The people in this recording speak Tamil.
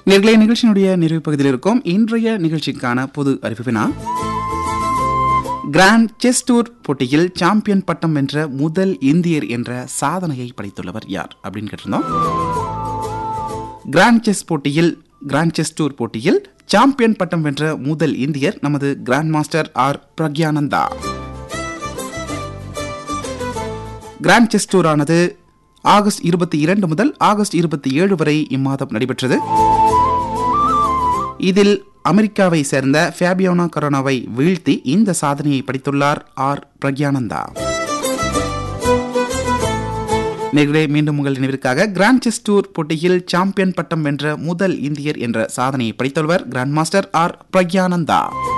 நேர்களை நிகழ்ச்சியினுடைய நிறைவு பகுதியில் இருக்கும் இன்றைய நிகழ்ச்சிக்கான பொது அறிவிப்பினா கிராண்ட் செஸ் டூர் போட்டியில் சாம்பியன் பட்டம் வென்ற முதல் இந்தியர் என்ற சாதனையை படைத்துள்ளவர் யார் அப்படின்னு கேட்டிருந்தோம் கிராண்ட் செஸ் போட்டியில் கிராண்ட் செஸ் டூர் போட்டியில் சாம்பியன் பட்டம் வென்ற முதல் இந்தியர் நமது grand master R Praggnanandhaa grand chess tour ஆனது ஆகஸ்ட் இருபத்தி இரண்டு முதல் ஆகஸ்ட் இருபத்தி ஏழு வரை இம்மாதம் நடைபெற்றது இதில் அமெரிக்காவை சேர்ந்த ஃபேபியோனா கரோனாவை வீழ்த்தி இந்த சாதனையை படைத்துள்ளார் ஆர் பிரக்யானந்தா நேர்களே மீண்டும் உங்கள் நினைவிற்காக கிராண்ட் செஸ் டூர் போட்டியில் சாம்பியன் பட்டம் வென்ற முதல் இந்தியர் என்ற சாதனையை படைத்துள்ளவர் கிராண்ட் மாஸ்டர் ஆர் பிரக்யானந்தா